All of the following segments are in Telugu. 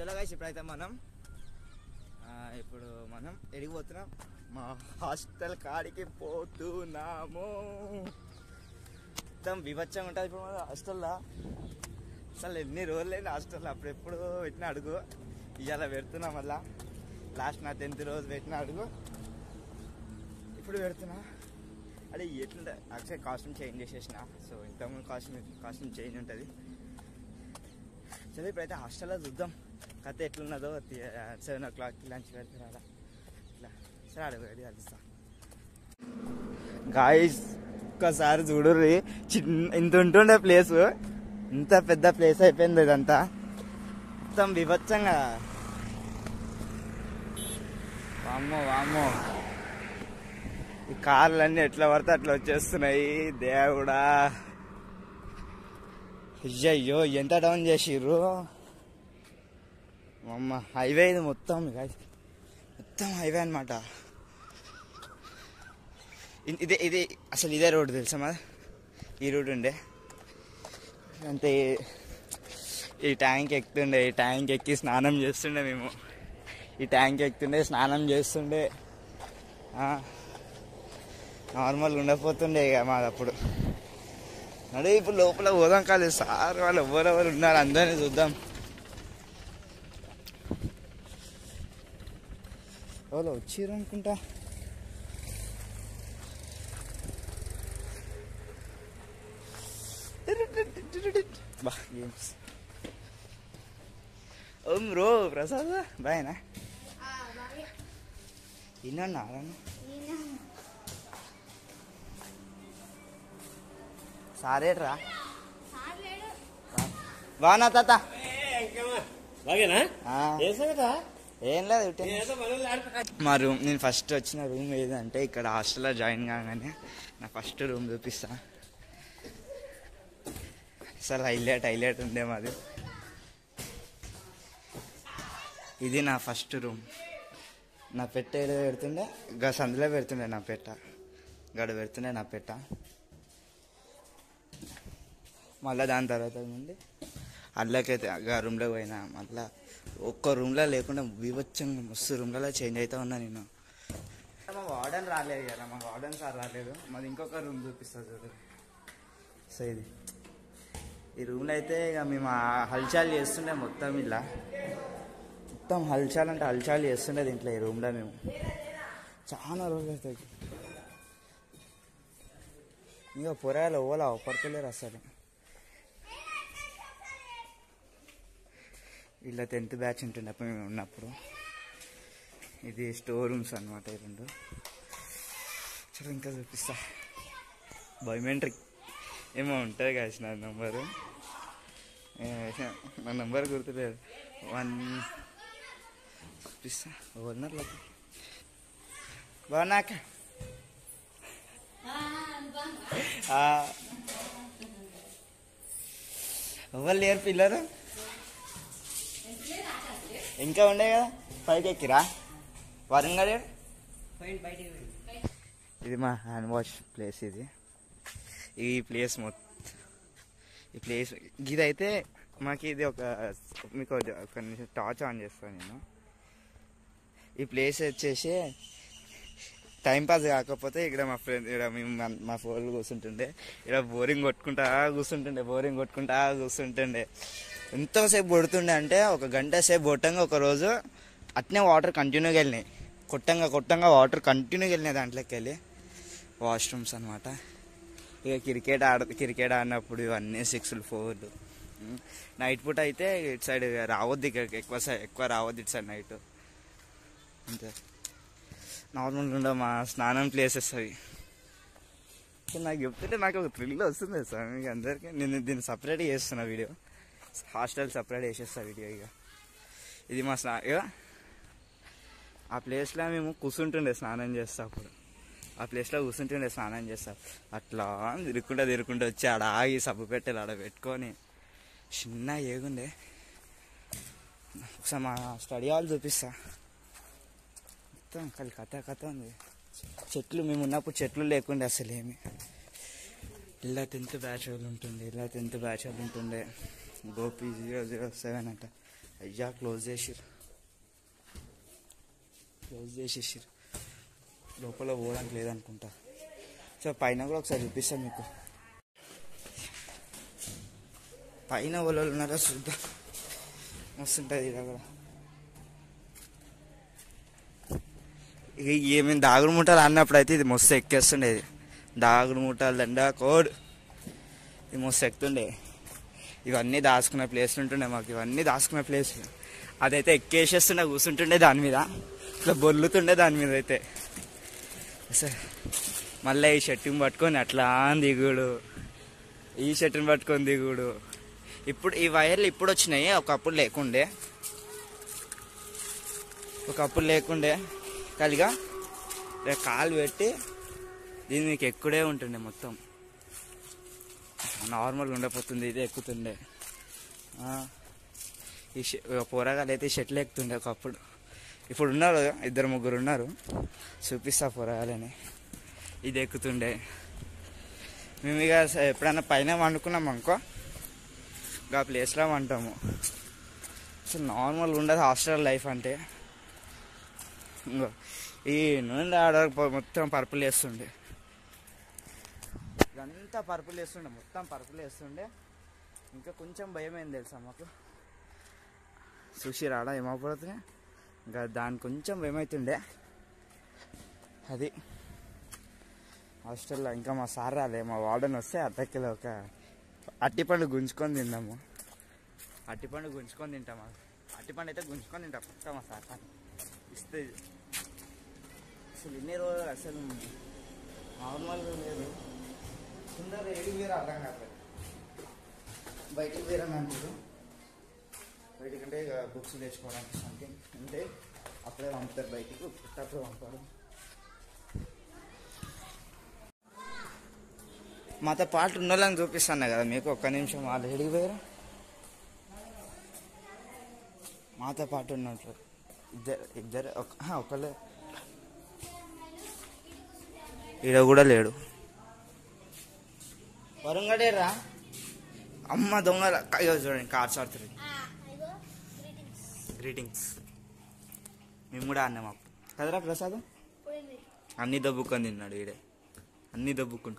చలో గాయస్ ఇప్పుడైతే మనం ఆ, ఇప్పుడు మనం ఎడిగిపోతున్నాం మా హాస్టల్ కాడికి పోతున్నాము మొత్తం వివచ్చంగా ఉంటుంది ఇప్పుడు మన హాస్టల్లో అసలు ఎన్ని రోజులైంది హాస్టల్లో అప్పుడు ఎప్పుడు పెట్టిన అడుగు ఇవాళ పెడుతున్నా మళ్ళా లాస్ట్ నా టెన్త్ రోజు పెట్టిన అడుగు ఇప్పుడు పెడుతున్నా అదే ఎట్లుంటే యాక్చువల్ కాస్ట్యూమ్ చేంజ్ చేసేసిన సో ఇంతకుముందు కాస్ట్యూమ్ కాస్ట్యూమ్ చేంజ్ ఉంటుంది సరే ఇప్పుడైతే హాస్టల్లో చూద్దాం కథ ఎట్లున్నదో సెవెన్ ఓ క్లాక్కి లంచ్ పెడతారు అలా ఇట్లా సరే అడుగు రెడీ కలుస్తా గాయస్ ఒక్కసారి చూడుర్రి చిన్న ఇంత ఉంటుండే ప్లేస్ ఇంత పెద్ద ప్లేస్ అయిపోయింది ఇదంతా మొత్తం విభత్సంగా వామ్మో వామ్మో ఈ కార్లన్నీ ఎట్లా పడితే అట్లా వచ్చేస్తున్నాయి దేవుడా అయ్యయ్యో ఎంత డౌన్ చేసిర్రు అమ్మ హైవే ఇది మొత్తం guys. మొత్తం హైవే అనమాట ఇది ఇది అసలు ఇదే రోడ్డు తెలుసా మా ఈ రోడ్ ఉండే అంటే ఈ ట్యాంక్ ఎక్కుతుండే ఈ ట్యాంక్ ఎక్కి స్నానం చేస్తుండే మేము ఈ ట్యాంక్ ఎక్కుతుండే స్నానం చేస్తుండే నార్మల్గా ఉండకపోతుండే ఇక మాది అప్పుడు అదే ఇప్పుడు లోపల పోదాం కాలేదు సార్ వాళ్ళు ఎవరెవరు ఉన్నారు అందరినీ చూద్దాం ఎవరు వచ్చిర్రు అనుకుంటా బా గేమ్స్ ఓం రో ప్రసాద్ బాయనా ఇన్నా సారేట్రా బాగున్నా తాత బాగేనా ఆ, ఏ సంగతా ఏం లేదు ఉట్టినే. నేనేదో మనల్ని ఆడిపో- మా రూమ్ నేను ఫస్ట్ వచ్చిన రూమ్ ఏదంటే ఇక్కడ హాస్టల్లో జాయిన్ కాగానే నా ఫస్ట్ రూమ్ చూపిస్తా అసలు హైలైట్ హైలైట్ ఉండే మాది ఇది నా ఫస్ట్ రూమ్ నా పెట్ట ఏదో పెడుతుండే గా సందులో పెడుతుండే నా పెట్ట గడ పెడుతుండే నా పెట్ట మళ్ళీ దాని తర్వాత నుండి అల్లకైతే ఆ రూమ్లో పోయినా మళ్ళా ఒక్క రూమ్లో లేకుండా వివచ్చంగా మస్తు రూమ్లలో చేంజ్ అవుతా ఉన్నా నేను మా వార్డెన్ రాలేదు కదా మా వార్డెన్ సార్ రాలేదు మాది ఇంకొక రూమ్ చూపిస్తా చూడు సో ఇది ఈ రూమ్లో అయితే ఇక మేము ఆ హల్చల్ చేస్తుండే మొత్తం ఇలా మొత్తం హల్చల్ అంటే హల్చల్ చేస్తుండే దీంట్లో ఈ రూమ్లో మేము చాలా రోజులు అవుతాయి ఇంకా పొరాలు ఓలా పడతలేరు అసలు ఇలా టెన్త్ బ్యాచ్ ఉంటుండే అప్పుడు మేము ఉన్నప్పుడు ఇది స్టోర్ రూమ్స్ అనమాట ఈ రెండు చలో ఇంకా చూపిస్తా బయోమెట్రిక్ ఏమో ఉంటుంది కాదు నా నంబరు ఏ, నా నంబర్ గుర్తులేదు వన్ చూపిస్తా ఓనర్ లెక్క బాగున్నాక ఎవరు లేరు పిల్లలు ఇంకా ఉండే కదా పైకి ఎక్కిరా వరంగా లేడు ఇది మా హ్యాండ్ వాష్ ప్లేస్ ఇది ఈ ప్లేస్ మొత్తం ఈ ప్లేస్ ఇదైతే మాకు ఇది ఒక మీకు ఒక- ఒక నిమిషం టార్చ్ ఆన్ చేస్తాను నేను ఈ ప్లేస్ వచ్చేసి టైం పాస్ కాకపోతే ఇక్కడ మా ఫ్రెండ్ ఇక్కడ మేము మా- మా ఫోన్లు కూర్చుంటుండే ఇక్కడ బోరింగ్ కొట్టుకుంటా కూర్చుంటుండే బోరింగ్ కొట్టుకుంటా కూర్చుంటుండే ఎంతోసేపు కొడుతుండే అంటే ఒక గంట సేపు కొట్టంగా ఒక రోజు అట్నే వాటర్ కంటిన్యూగా వెళ్ళినాయి కొట్టంగా కొట్టంగా వాటర్ కంటిన్యూగా వెళ్ళినాయి దాంట్లోకి వెళ్ళి వాష్రూమ్స్ అనమాట ఇక క్రికెట్ ఆడ క్రికెట్ ఆడినప్పుడు ఇవన్నీ సిక్స్లు ఫోర్లు నైట్ పూట అయితే ఇటు సైడ్ రావద్దు ఇక ఎక్కువ సై- ఎక్కువ రావద్దు ఇటు సైడ్ నైట్ అంతే నార్మల్గా ఉండే మా స్నానం ప్లేసెస్ అవి సో నాకు చెప్తుంటే నాకు ఒక థ్రిల్ వస్తుంది సార్ మీకు అందరికీ నేను దీన్ని సపరేట్ చేస్తున్నా వీడియో హాస్టల్ సపరేట్ చేసేస్తా వీడియో ఇక ఇది మా స్నా ఇక ఆ ప్లేస్లో మేము కూర్చుంటుండే స్నానం చేస్తా అప్పుడు ఆ ప్లేస్లో కూర్చుంటుండే స్నానం చేస్తా అట్లా తిరుక్కుంటా తిరుక్కుంటూ వచ్చి ఆడ ఆగి సబ్బు పెట్టెలు ఆడ పెట్టుకొని చిన్న ఏగుండే ఒకసారి మా స్టడీ హాల్ చూపిస్తా మొత్తం కలి కథ కథ ఉంది చెట్లు మేము ఉన్నప్పుడు చెట్లు లేకుండే అసలు ఏమి ఇలా టెన్త్ బ్యాచ్ వాళ్ళు ఉంటుండే ఇలా టెన్త్ బ్యాచ్ వాళ్ళు ఉంటుండే గోపి జీరో జీరో సెవెన్ అంట అయ్యా క్లోజ్ చేసిరు క్లోజ్ చేసేసిరు లోపల పోవడానికి లేదనుకుంటా సో పైన కూడా ఒకసారి చూపిస్తాను మీకు పైన వాళ్ళు ఉన్నారా చూద్దాం మస్తుంటుంది ఇక్కడ కూడా ఇక ఏమేమి దాగుడు ముఠాలు అన్నప్పుడు అయితే ఇది మస్తు ఎక్కేస్తుండేది దాగుడు ముఠాలు దండ కోడ్ ఇది మస్తు ఎక్కుతుండే ఇవన్నీ దాచుకునే ప్లేస్లు ఉంటుండే మాకు ఇవన్నీ దాచుకునే ప్లేస్ అదైతే ఎక్కేసేస్తుండే కూర్చుంటుండే దాని మీద ఇట్లా బొల్లుతుండే దాని మీద అయితే అసలు మళ్ళీ ఈ షర్టుని పట్టుకొని అట్లా దిగుడు ఈ షర్టుని పట్టుకొని దిగుడు ఇప్పుడు ఈ వైర్లు ఇప్పుడు వచ్చినాయి ఒకప్పుడు లేకుండే ఒకప్పుడు లేకుండే కలిగా ఇక కాలు పెట్టి దీని మీకు ఎక్కుడే ఉంటుండే మొత్తం నార్మల్ ఉండపోతుంది ఇది ఎక్కుతుండే ఆ, ఈ షె- పోరగాళ్ళు అయితే ఈ షెట్లు ఎక్కుతుండే ఒకప్పుడు ఇప్పుడు ఉన్నారు ఇద్దరు ముగ్గురు ఉన్నారు చూపిస్తా పోరగాలని ఇది ఎక్కుతుండే మేము ఇక స- ఎప్పుడైనా పైన వండుకున్నాం అనుకో ఇంకా ప్లేస్లో వంటాము అసలు నార్మల్ ఉండదు హాస్టల్ లైఫ్ అంటే ఇంకో ఈ నూనె ఆడ మొత్తం పరుపులు వేస్తుండే ఇదంతా పరుపులు వేస్తుండే మొత్తం పరుపులు వేస్తుండే ఇంకా కొంచెం భయం అయింది తెలుసా మాకు సుషి రాడా ఏమవుతుంది ఇంకా దాని కొంచెం భయం అవుతుండే అది హాస్టల్లో ఇంకా మా సార్ రాలే మా వార్డెన్ వస్తే అద్దకిలో ఒక అట్టిపండు గుంజుకొని తిందాము అట్టిపండు గుంజుకొని తింటాం అట్టిపండు అయితే గుంజుకొని తింటాం పక్క మా సార్ కానీ ఇస్తే అసలు ఇన్ని రోజులు అసలు నార్మల్గా లేదు సుందర ఏడికి వేరే అర్థం కాదు బయటికి వేరే అంటారు బయటికంటే ఇక బుక్స్ తెచ్చుకోవడానికి సంథింగ్ అంటే అప్పుడే పంపుతారు బయటికి పుట్టప్పుడు పంపారు మాతో పాటు ఉన్నోళ్ళని చూపిస్తాను కదా మీకు ఒక్క నిమిషం వాళ్ళు ఏడికి పోయారు మాతో పాటు ఉన్నట్లు ఇద్దరు ఇద్దరు ఒక- ఆ, ఒకళ్ళే ఈడ కూడా లేడు వరుంగడేరా అమ్మ దొంగల అయ్యో చూడండి కార్స్ ఆడుతుంది గ్రీటింగ్స్ మేము కూడా అన్నాం అప్పుడు కదరా ప్రసాద్ అన్ని దబ్బుకొని తిన్నాడు ఈడే అన్ని దబ్బుకుంటు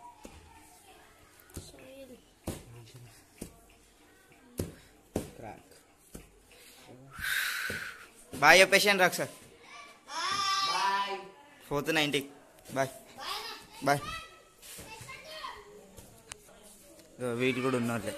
బాయ్ చెప్పేసాను రాక్ సార్ పోతున్నా ఇంటికి బాయ్ బాయ్ ఇదిగో వీళ్ళు కూడా ఉన్నారులే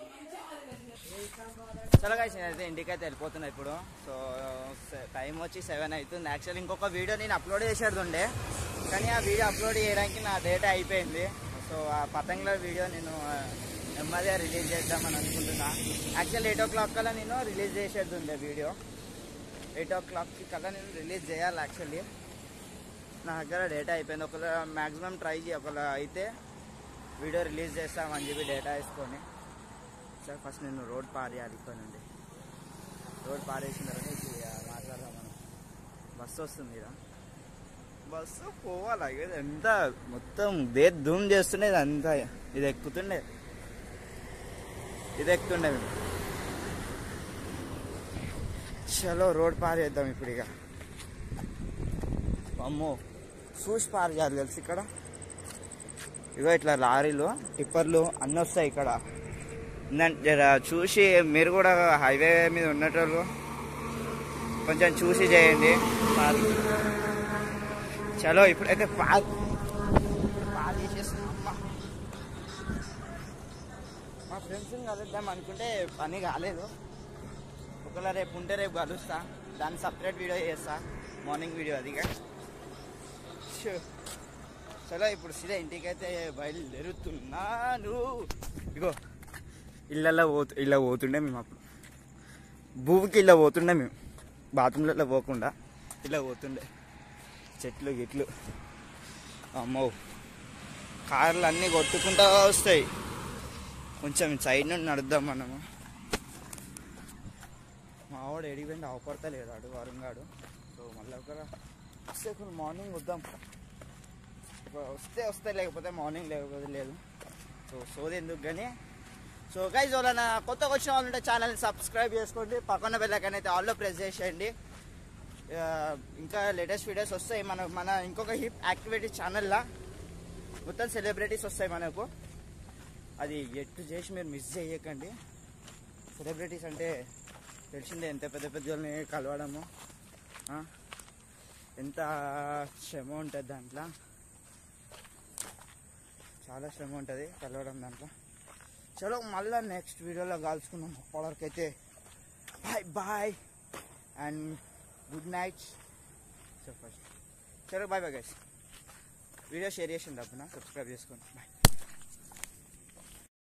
చలో guys, నేనైతే ఇంటికి అయితే వెళ్ళిపోతున్నా ఇప్పుడు సో టైం వచ్చి సెవెన్ అవుతుంది యాక్చువల్లీ ఇంకొక వీడియో నేను అప్లోడ్ చేసేది ఉండే కానీ ఆ వీడియో అప్లోడ్ చేయడానికి నా డేటా అయిపోయింది సో ఆ పతంగుల వీడియో నేను ఆ, నెమ్మదిగా రిలీజ్ చేద్దామని అనుకుంటున్నా యాక్చువల్ ఎయిట్ ఓ క్లాక్ కల్లా నేను రిలీజ్ చేసేది ఉండే వీడియో ఎయిట్ ఓ క్లాక్కి కల్లా నేను రిలీజ్ చేయాలి యాక్చువల్లీ నా దగ్గర డేటా అయిపోయింది ఒకవేళ మ్యాక్సిమం ట్రై చేయ ఒకవేళ అయితే వీడియో రిలీజ్ చేస్తామని చెప్పి డేటా వేసుకొని సార్ ఫస్ట్ నేను రోడ్ పారేయాలి ఇక్కడ నుండి రోడ్ పారేసిన తర్వాత ఇప్పుడు ఇక మాట్లాడదాం మనం బస్సు వస్తుంది ఇక బస్సు పోవాలి ఇది ఎంత మొత్తం దే ధూమ్ చేస్తుండే ఇది అంతా ఇది ఎక్కుతుండే ఇది ఎక్కుతుండే మేము చలో రోడ్ పార్ చేద్దాం ఇప్పుడు ఇక అమ్మో చూసి పార్ చేయాలి తెలుసు ఇక్కడ ఇగో ఇట్లా లారీలు టిప్పర్లు అన్నీ వస్తాయి ఇక్కడ ఇందంటే జర చూసి మీరు కూడా హైవే మీద ఉన్నటోళ్ళు కొంచెం చూసి చేయండి పార్ చలో ఇప్పుడైతే పార్ పార్ చేసేస్తున్నాం అమ్మా. మా ఫ్రెండ్స్ని కలుద్దాం అనుకుంటే పని కాలేదు ఒకవేళ రేపు ఉంటే రేపు కలుస్తా దాన్ని సపరేట్ వీడియో చేస్తా మార్నింగ్ వీడియో అదిగా షూ. చలో ఇప్పుడు సీదా ఇంటికైతే బయలుదేరుతున్నాను ఇగో ఇళ్ళల్లో పోతు ఇలా పోతుండే మేము అప్పుడు భూమికి ఇలా పోతుండే మేము బాత్రూంలలో పోకుండా ఇలా పోతుండే చెట్లు గిట్లు అమ్మో కార్లు అన్నీ కొట్టుకుంటా వస్తాయి కొంచెం సైడ్ నుండి నడుద్దాం మనము మా వాడు ఎడిగిపోయింది అవపడతలేడు అడు వరుంగాడు సో మళ్ళీ ఒక వస్తే కొంచెం మార్నింగ్ వద్దాం వస్తే వస్తే లేకపోతే మార్నింగ్ లేకపోతే లేదు సో సోది ఎందుకు కానీ సో గైజ్ ఎవరైనా కొత్తగా వచ్చిన వాళ్ళు ఉంటే ఛానల్ని సబ్స్క్రైబ్ చేసుకోండి పక్కన బెల్లకన్ అయితే ఆల్లో ప్రెస్ చేసేయండి ఆ, ఇంకా లేటెస్ట్ వీడియోస్ వస్తాయి మన మన ఇంకొక హిప్ యాక్టివిటీ ఛానల్లా మొత్తం సెలబ్రిటీస్ వస్తాయి మనకు అది ఎట్టు చేసి మీరు మిస్ చేయకండి సెలబ్రిటీస్ అంటే తెలిసిందే ఎంత పెద్ద పెద్ద వాళ్ళని కలవడము ఆ? ఎంత శ్రమ ఉంటుంది దాంట్లో చాలా శ్రమ ఉంటుంది కలవడం దాంట్లో చలో మళ్ళీ నెక్స్ట్ వీడియోలో కలుసుకుందాం అప్పటివరకు అయితే bye bye and good night so first చలో bye bye guys video share చేసింది తప్పున సబ్స్క్రైబ్ చేసుకోండి బాయ్